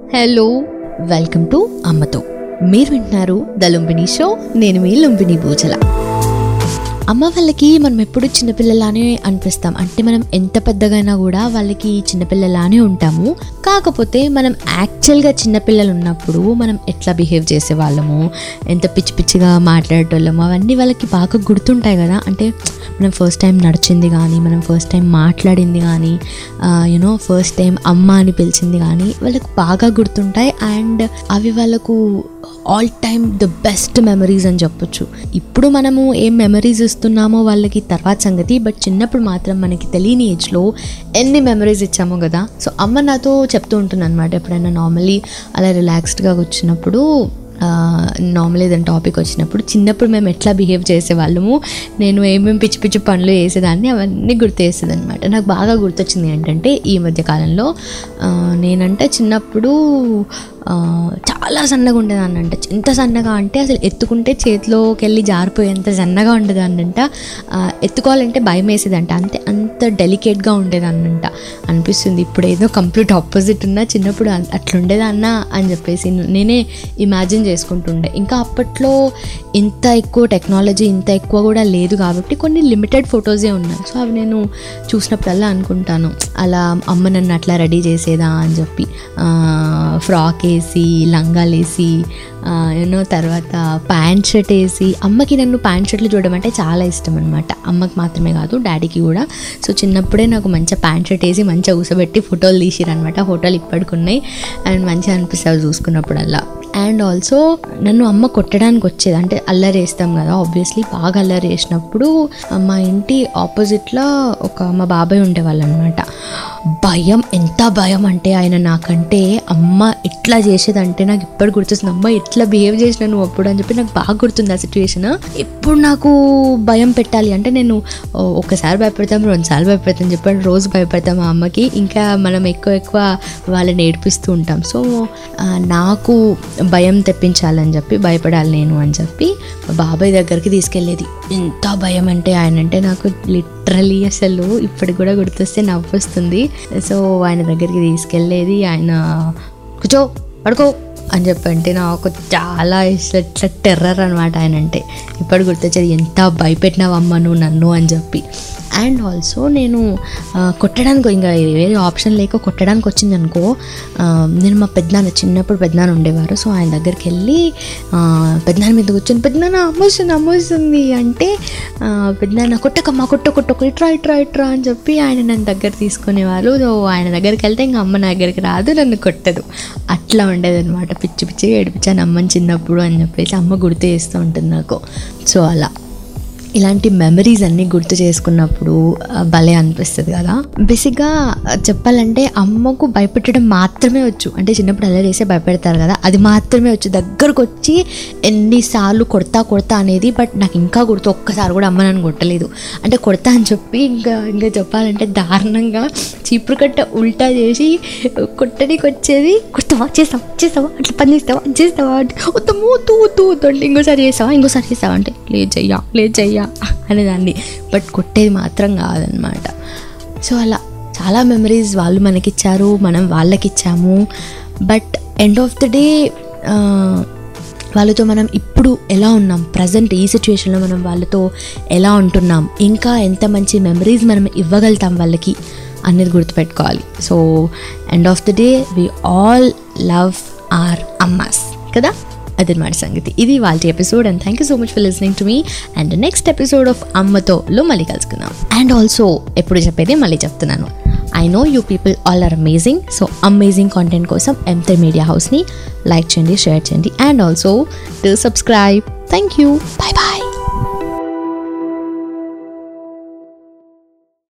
hello welcome to అమ్మతో మీరు వింటున్నారు ద లుంబిని షో నేను మీ లుంబిని భూజల అమ్మ వాళ్ళకి మనం ఎప్పుడు చిన్నపిల్లలానే అనిపిస్తాం అంటే మనం ఎంత పెద్దగైనా కూడా వాళ్ళకి చిన్నపిల్లలానే ఉంటాము కాకపోతే మనం యాక్చువల్గా చిన్నపిల్లలు ఉన్నప్పుడు మనం ఎట్లా బిహేవ్ చేసేవాళ్ళము ఎంత పిచ్చి పిచ్చిగా మాట్లాడేటోళ్ళము అవన్నీ వాళ్ళకి బాగా గుర్తుంటాయి కదా అంటే మనం ఫస్ట్ టైం నడిచింది కానీ మనం ఫస్ట్ టైం మాట్లాడింది కానీ యూనో ఫస్ట్ టైం అమ్మ అని పిలిచింది కానీ వాళ్ళకి బాగా గుర్తుంటాయి అండ్ అవి వాళ్ళకు all time the best memories అని చెప్పొచ్చు ఇప్పుడు మనము ఏం మెమరీస్ ఇస్తున్నామో వాళ్ళకి తర్వాత సంగతి బట్ చిన్నప్పుడు మాత్రం మనకి తెలియని ఏజ్లో ఎన్ని మెమరీస్ ఇచ్చామో కదా సో అమ్మ నాతో చెప్తూ ఉంటుంది అనమాట ఎప్పుడైనా నార్మల్లీ అలా రిలాక్స్డ్గా వచ్చినప్పుడు నార్మల్ ఏదైనా టాపిక్ వచ్చినప్పుడు చిన్నప్పుడు మేము ఎట్లా బిహేవ్ చేసేవాళ్ళము నేను ఏమేమి పిచ్చి పిచ్చి పనులు చేసేదాన్ని అవన్నీ గుర్తు చేసేది అనమాట నాకు బాగా గుర్తొచ్చింది ఏంటంటే ఈ మధ్య కాలంలో ఆ, నేనంటే చిన్నప్పుడు ఆ, చాలా సన్నగా ఉండేదాన్ని అంట ఎంత సన్నగా అంటే అసలు ఎత్తుకుంటే చేతిలోకి వెళ్ళి జారిపోయేంత సన్నగా ఉండేదాన్నంట ఆ, ఎత్తుకోవాలంటే భయం వేసేదంట అంతే అంత డెలికేట్గా ఉండేదాన్నంట అనిపిస్తుంది ఇప్పుడు ఏదో కంప్లీట్ ఆపోజిట్ ఉన్నా చిన్నప్పుడు అ- అట్లుండేదన్నా అని చెప్పేసి నేనే ఇమాజిన్ చేసుకుంటుండే ఇంకా అప్పట్లో ఇంత ఎక్కువ టెక్నాలజీ ఇంత ఎక్కువ కూడా లేదు కాబట్టి కొన్ని లిమిటెడ్ ఫొటోసే ఉన్నాయి సో అవి నేను చూసినప్పుడల్లా అనుకుంటాను అలా అమ్మ నన్ను అట్లా రెడీ చేసేదా అని చెప్పి ఫ్రాక్ వేసి లంగాలు వేసి యూనో తర్వాత ప్యాంట్ షర్ట్ వేసి అమ్మకి నన్ను ప్యాంట్ షర్ట్లు చూడడం అంటే చాలా ఇష్టం అనమాట అమ్మకి మాత్రమే కాదు డాడీకి కూడా సో చిన్నప్పుడే నాకు మంచిగా ప్యాంట్ షర్ట్ వేసి మంచిగా కూసబెట్టి ఫోటోలు తీసిరనమాట ఫోటోలు ఇప్పటికి ఉన్నాయి అండ్ మంచిగా అనిపిస్తుంది చూసుకున్నప్పుడల్లా అండ్ ఆల్సో నన్ను అమ్మ కొట్టడానికి వచ్చేది అంటే అల్లరి వేస్తాం కదా ఆబ్వియస్లీ బాగా అల్లరి వేసినప్పుడు మా ఇంటి ఆపోజిట్లో ఒక మా బాబాయ్ ఉండేవాళ్ళు అనమాట భయం ఎంత భయం అంటే ఆయన నాకంటే అమ్మ ఎట్లా చేసేదంటే నాకు ఇప్పుడు గుర్తొస్తుంది అమ్మ ఎట్లా బిహేవ్ చేసిన నువ్వు అప్పుడు అని చెప్పి నాకు బాగా గుర్తుంది ఆ సిచ్యువేషన్ ఎప్పుడు నాకు భయం పెట్టాలి అంటే నేను ఓ, ఒక్కసారి భయపెడతాం రెండుసార్లు భయపెడతాం చెప్పండి రోజు భయపెడతాం మా అమ్మకి ఇంకా మనం ఎక్కువ ఎక్కువ వాళ్ళని ఏడిపిస్తూ ఉంటాం సో ఆ, నాకు భయం తెప్పించాలని చెప్పి భయపడాలి నేను అని చెప్పి మా బాబాయ్ దగ్గరికి తీసుకెళ్ళేది ఎంత భయం అంటే ఆయన అంటే నాకు లిటరలీ అసలు ఇప్పటికి కూడా గుర్తొస్తే నవ్వు వస్తుంది సో ఆయన దగ్గరికి తీసుకెళ్ళేది ఆయన కూర్చో పడుకో అని చెప్పంటే నాకు చాలా ఇష్టం ఇట్లా టెర్రర్ అనమాట ఆయన అంటే ఇప్పుడు గుర్తొచ్చేది ఎంత భయపెట్టినావమ్మ నువ్వు నన్ను అని చెప్పి అండ్ ఆల్సో నేను ఆ, కొట్టడానికి ఇంకా వేరే ఆప్షన్ లేక కొట్టడానికి వచ్చింది అనుకో ఆ, నేను మా పెద్దనాన్న చిన్నప్పుడు పెద్దనాన్న ఉండేవారు సో ఆయన దగ్గరికి వెళ్ళి ఆ, పెద్దనాన్న మీద కూర్చొని పెద్దనాన్న అమ్మొస్తుంది అమ్మొస్తుంది అంటే ఆ, పెద్దనాన్న కొట్టకమ్మా కొట్ట కొట్టకు ఇట్రా ఇట్రా ఇట్రా అని చెప్పి ఆయన నన్ను దగ్గర తీసుకునేవారు సో ఆయన దగ్గరికి వెళ్తే ఇంకా అమ్మ నా దగ్గరికి రాదు నన్ను కొట్టదు అట్లా ఉండేది అనమాట పిచ్చి పిచ్చిగా ఏడిపించాను అమ్మని చిన్నప్పుడు అని చెప్పేసి అమ్మ గుర్తు చేస్తూ ఉంటుంది నాకు సో అలా ఇలాంటి మెమరీస్ అన్నీ గుర్తు చేసుకున్నప్పుడు ఆ, భలే అనిపిస్తుంది కదా బేసిక్గా ఆ, చెప్పాలంటే అమ్మకు భయపెట్టడం మాత్రమే వచ్చు అంటే చిన్నప్పుడు అలా చేసే భయపెడతారు కదా అది మాత్రమే వచ్చు దగ్గరకు వచ్చి ఎన్నిసార్లు కొడతా కొడతా అనేది బట్ నాకు ఇంకా గుర్తు ఒక్కసారి కూడా అమ్మ నన్ను కొట్టలేదు అంటే కొడతా అని చెప్పి ఇంకా ఇంకా చెప్పాలంటే దారుణంగా చీపురు కట్ట ఉల్టా చేసి కొట్టడానికి వచ్చేది కొడతావా చేస్తావా చేస్తావా అట్లా పని చేస్తావా అది చేస్తావా అంటే వద్దమ్మో వద్దు వద్దు వద్దు అంటే ఇంకోసారి చేస్తావా ఇంకోసారి చేస్తావా అంటే లేదు చెయ్యా లేదు చెయ్యా అనేదాన్ని బట్ కొట్టేది మాత్రం కాదనమాట సో అలా చాలా మెమరీస్ వాళ్ళు మనకిచ్చారు మనం వాళ్ళకి ఇచ్చాము but end of the day వాళ్ళతో మనం ఇప్పుడు ఎలా ఉన్నాం ప్రజెంట్ ఈ సిచ్యువేషన్లో మనం వాళ్ళతో ఎలా ఉంటున్నాం ఇంకా ఎంత మంచి మెమరీస్ మనం ఇవ్వగలుగుతాం వాళ్ళకి అనేది గుర్తుపెట్టుకోవాలి so end of the day we all love our ammas కదా అదనమాట సంగతి ఇది వాళ్ళ episode and thank you so much for listening to me and next episode of అమ్మతోలో మళ్ళీ కలుసుకుందాం అండ్ ఆల్సో ఎప్పుడు చెప్పేది మళ్ళీ చెప్తున్నాను I know you people all are amazing so amazing content కోసం ఎంతే మీడియా హౌస్ని లైక్ చేయండి షేర్ చేయండి and also to subscribe thank you bye bye